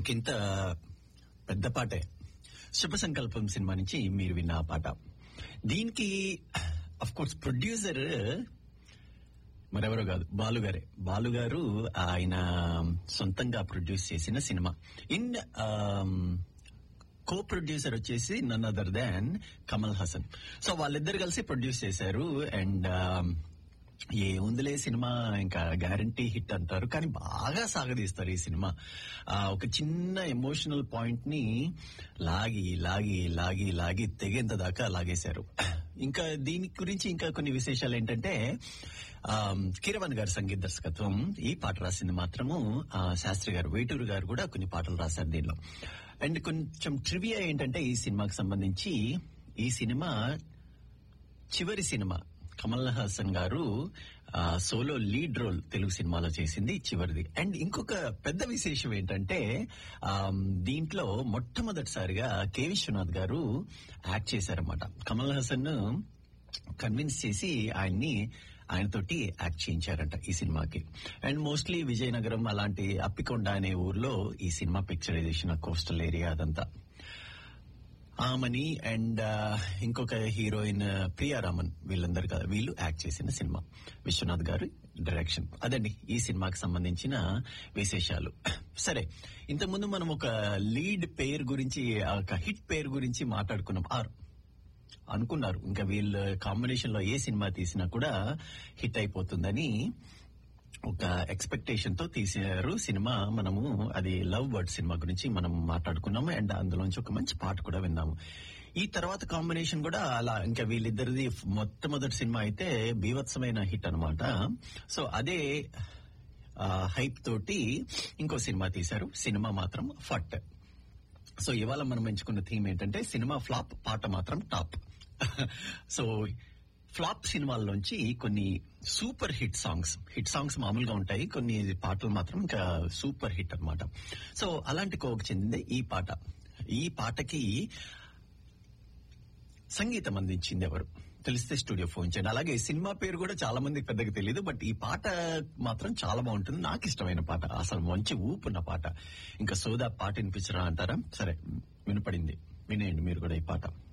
ఒక ఇంత పెద్ద పాటే శుభ సంకల్పం సినిమా నుంచి మీరు విన్న ఆ పాట దీనికి అఫ్ కోర్స్ ప్రొడ్యూసర్ మరెవరో కాదు బాలుగారే బాలుగారు ఆయన సొంతంగా ప్రొడ్యూస్ చేసిన సినిమా ఇన్ కో ప్రొడ్యూసర్ వచ్చేసి none other than Kamal Haasan so వాళ్ళిద్దరు కలిసి ప్రొడ్యూస్ చేశారు అండ్ ఏ ఉందిలే సినిమా ఇంకా గ్యారంటీ హిట్ అంటారు కానీ బాగా సాగదీస్తారు ఈ సినిమా ఆ, ఒక చిన్న ఎమోషనల్ పాయింట్ ని లాగి లాగి లాగి లాగి తెగేంత దాకా లాగేశారు ఇంకా దీని గురించి ఇంకా కొన్ని విశేషాలు ఏంటంటే ఆ, కీరవన్ గారి సంగీత దర్శకత్వం ఈ పాట రాసింది మాత్రము ఆ, శాస్త్రి గారు వేటూరు గారు కూడా కొన్ని పాటలు రాశారు దీనిలో అండ్ కొంచెం ట్రివియా ఏంటంటే ఈ సినిమాకి సంబంధించి ఈ సినిమా చివరి సినిమా కమల్ హాసన్ గారు ఆ, సోలో లీడ్ రోల్ తెలుగు సినిమాలో చేసింది చివరిది అండ్ ఇంకొక పెద్ద విశేషం ఏంటంటే ఆ, దీంట్లో మొట్టమొదటిసారిగా కె విశ్వనాథ్ గారు యాక్ట్ చేశారన్నమాట కమల్ హాసన్ కన్విన్స్ చేసి ఆయన్ని ఆయనతోటి యాక్ట్ చేయించారంట ఈ సినిమాకి అండ్ మోస్ట్లీ విజయనగరం అలాంటి అప్పికొండ అనే ఊర్లో ఈ సినిమా పిక్చరైజేషన్ కోస్టల్ ఏరియా అదంతా ఆమని అండ్ ఇంకొక హీరోయిన్ ప్రియారామన్ వీళ్ళందరూ కదా వీళ్ళు యాక్ట్ చేసిన సినిమా విశ్వనాథ్ గారు డైరెక్షన్ అదండి ఈ సినిమాకి సంబంధించిన విశేషాలు సరే ఇంతకుముందు మనం ఒక లీడ్ పేరు గురించి ఒక హిట్ పేరు గురించి మాట్లాడుకున్నాం ఆర్ అనుకున్నారు ఇంకా వీళ్ళ కాంబినేషన్ లో ఏ సినిమా తీసినా కూడా హిట్ అయిపోతుందని ఒక ఎక్స్పెక్టేషన్ తో తీసారు సినిమా మనము అది లవ్ బర్డ్ సినిమా గురించి మనం మాట్లాడుకున్నాము అండ్ అందులోంచి ఒక మంచి పాట కూడా విన్నాము ఈ తర్వాత కాంబినేషన్ కూడా అలా ఇంకా వీళ్ళిద్దరిది మొట్టమొదటి సినిమా అయితే బీభత్సమైన హిట్ అన్నమాట సో అదే హైప్ తోటి ఇంకో సినిమా తీశారు సినిమా మాత్రం ఫట్ సో ఇవాళ మనం ఎంచుకున్న థీమ్ ఏంటంటే సినిమా ఫ్లాప్ పాట మాత్రం టాప్ సో ఫ్లాప్ సినిమాల్లోంచి కొన్ని super hit songs hit songs మామూలుగా ఉంటాయి కొన్ని పాటలు మాత్రం ఇంకా సూపర్ హిట్ అన్నమాట సో అలాంటి కోవకు చెందింది ఈ పాట ఈ పాటకి సంగీతం అందించింది ఎవరు తెలిస్తే స్టూడియో ఫోన్ చేయండి అలాగే సినిమా పేరు కూడా చాలా మందికి పెద్దగా తెలియదు బట్ ఈ పాట మాత్రం చాలా బాగుంటుంది నాకు ఇష్టమైన పాట అసలు మంచి ఊపున్న పాట ఇంకా సోదా పాట వినిపించరా అంటారా సరే వినపడింది వినేయండి మీరు కూడా ఈ పాట